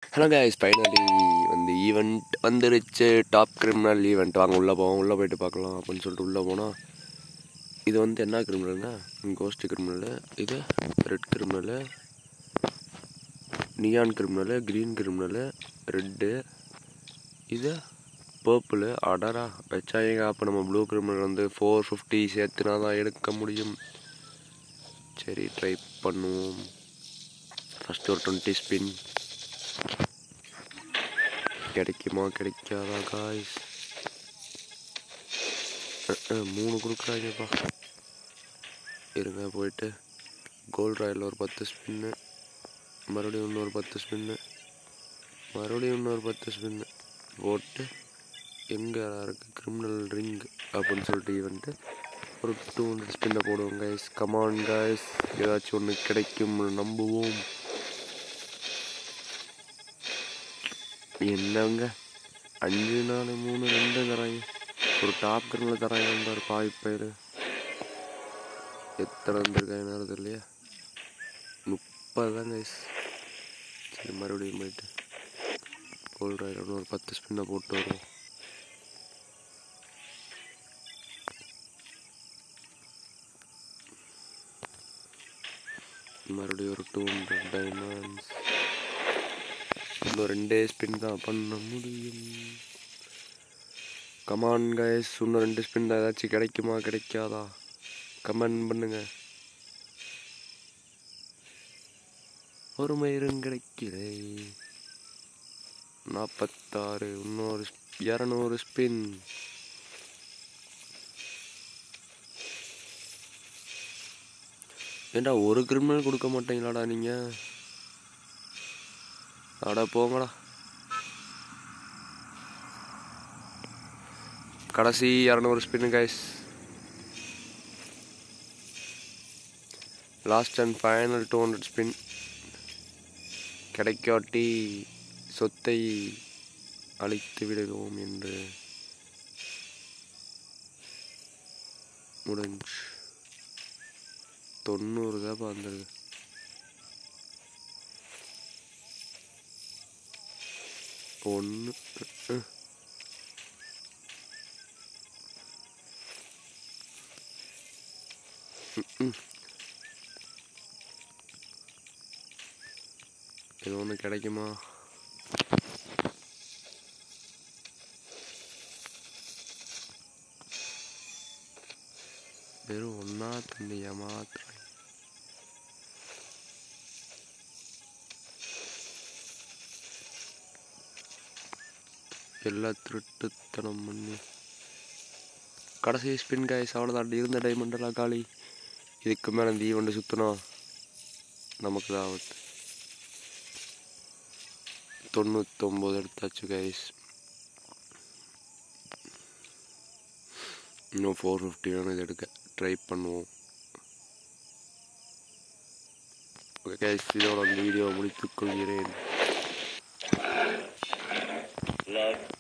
hello guys finally வந்து event வந்துருச்சு top criminal event வாங்க உள்ளே போவோம் உள்ளே போயிட்டு பார்க்கலாம் அப்படின்னு சொல்லிட்டு உள்ளே போனால் இது வந்து என்ன கிரிமினல்னா கோஸ்ட் கிரிமினலு இது red criminal neon criminal green criminal red இது பர்பிளு அடரா வச்சாங்க அப்போ நம்ம ப்ளூ கிரிமினல் வந்து ஃபோர் ஃபிஃப்டி சேர்த்துனா தான் எடுக்க முடியும் சரி ட்ரை பண்ணுவோம் ஃபஸ்ட்டு ஒரு டுவெண்ட்டி ஸ்பின் கிடைக்குமா கிடைக்காதா காய்ஸ் மூணு கொடுக்குறாங்கப்பா இருங்க போயிட்டு கோல்ட் ராயில் ஒரு பத்து ஸ்பின்னு மறுபடியும் இன்னொரு பத்து ஸ்பின்னு மறுபடியும் இன்னொரு பத்து ஸ்பின்னு போட்டு எங்கே இருக்குது கிரிமினல் ரிங் அப்படின்னு சொல்லிட்டு ஈவெண்ட்டு ஒரு டூ ஹண்ட்ரட் ஸ்பின்னை போடுவோம் கைஸ் கமான் கைஸ் ஏதாச்சும் ஒன்று கிடைக்கும் நம்புவோம் என்னங்க அஞ்சு நாலு மூணு ரெண்டு தராங்க ஒரு டாப் கிரனில் தராங்க பாரு பாய் பயிர் எத்தனை வந்திருக்காங்க நேரம் தெரியலையா முப்பது தான் கைஸ் சரி மறுபடியும் போயிட்டு கோல்ட் ராயில் ஒரு பத்து ஸ்பின்னை போட்டு வருவோம் மறுபடியும் ஒரு டூ ஹண்ட்ரட் டைமண்ட்ஸ் இன்னும் ரெண்டே ஸ்பின் தான் பண்ண முடியும் கமான் கைஸ் இன்னும் ரெண்டு ஸ்பின் தான் ஏதாச்சும் கிடைக்குமா கிடைக்காதா கமெண்ட் பண்ணுங்க ஒரு மயிரும் கிடைக்கிறே நாற்பத்தாறு இன்னொரு இரநூறு ஸ்பின் ஏண்டா ஒரு கிரிமினல் கொடுக்க மாட்டீங்களாடா நீங்கள் அட போங்கடா கடைசி இரநூறு spin guys last and final two hundred spin கிடைக்காட்டி சொத்தை அழித்து விடுவோம் என்று முடிஞ்சு தொண்ணூறு தான் வந்திருக்கு ஒன்று இது ஒன்று கிடைக்குமா வெறும் ஒன்றா தண்ணி ஏமாத்துறேன் எல்லாம் திருட்டுத்தனம் பண்ணி கடைசி ஸ்பின் காய்ஸ் அவ்வளோதான் இருந்த டைமண்டெல்லாம் காலி இதுக்கு மேலே இந்த ஈவெண்ட்டு சுற்றினோம் நமக்கு தான் ஆபத்து தொண்ணூத்தொம்பது எடுத்தாச்சு கைஸ் இன்னும் ஃபோர் ஃபிஃப்டி வேணும் இது எடுக்க ட்ரை பண்ணுவோம் ஓகே கைஸ் இதோட அந்த வீடியோ முடித்துக் கொள்கிறேன் love